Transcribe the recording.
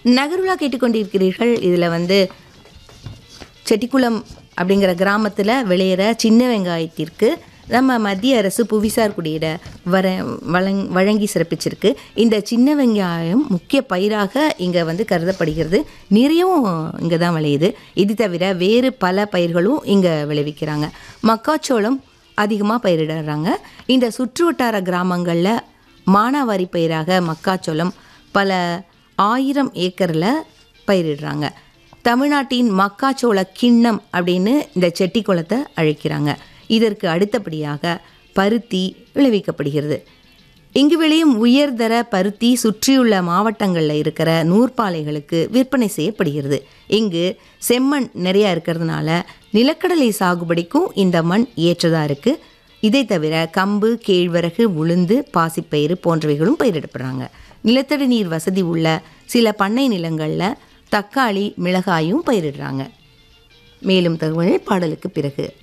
நகருலா கேட்டுக்கொண்டிருக்கிறீர்கள் இதில் வந்து செட்டிக்குளம் அப்படிங்கிற கிராமத்தில் விளையிற சின்ன வெங்காயத்திற்கு நம்ம மத்திய அரசு புவிசார் குடியிட வர வழங் வழங்கி சிறப்பிச்சிருக்கு இந்த சின்ன வெங்காயம் முக்கிய பயிராக இங்கே வந்து கருதப்படுகிறது நிறையவும் இங்கே தான் விளையுது இது தவிர வேறு பல பயிர்களும் இங்கே விளைவிக்கிறாங்க மக்காச்சோளம் அதிகமாக பயிரிடுறாங்க இந்த சுற்றுவட்டார கிராமங்களில் மானாவாரி பயிராக மக்காச்சோளம் பல ஆயிரம் ஏக்கரில் பயிரிடுறாங்க தமிழ்நாட்டின் மக்காச்சோள கிண்ணம் அப்படின்னு இந்த செட்டிக்குளத்தை அழைக்கிறாங்க இதற்கு அடுத்தபடியாக பருத்தி விளைவிக்கப்படுகிறது இங்கு விளையும் உயர்தர பருத்தி சுற்றியுள்ள மாவட்டங்களில் இருக்கிற நூற்பாலைகளுக்கு விற்பனை செய்யப்படுகிறது இங்கு செம்மண் நிறையா இருக்கிறதுனால நிலக்கடலை சாகுபடிக்கும் இந்த மண் ஏற்றதாக இருக்குது இதை தவிர கம்பு கேழ்வரகு உளுந்து பாசிப்பயிறு போன்றவைகளும் பயிரிடப்படுறாங்க நிலத்தடி நீர் வசதி உள்ள சில பண்ணை நிலங்களில் தக்காளி மிளகாயும் பயிரிடுறாங்க மேலும் தகவல் பாடலுக்கு பிறகு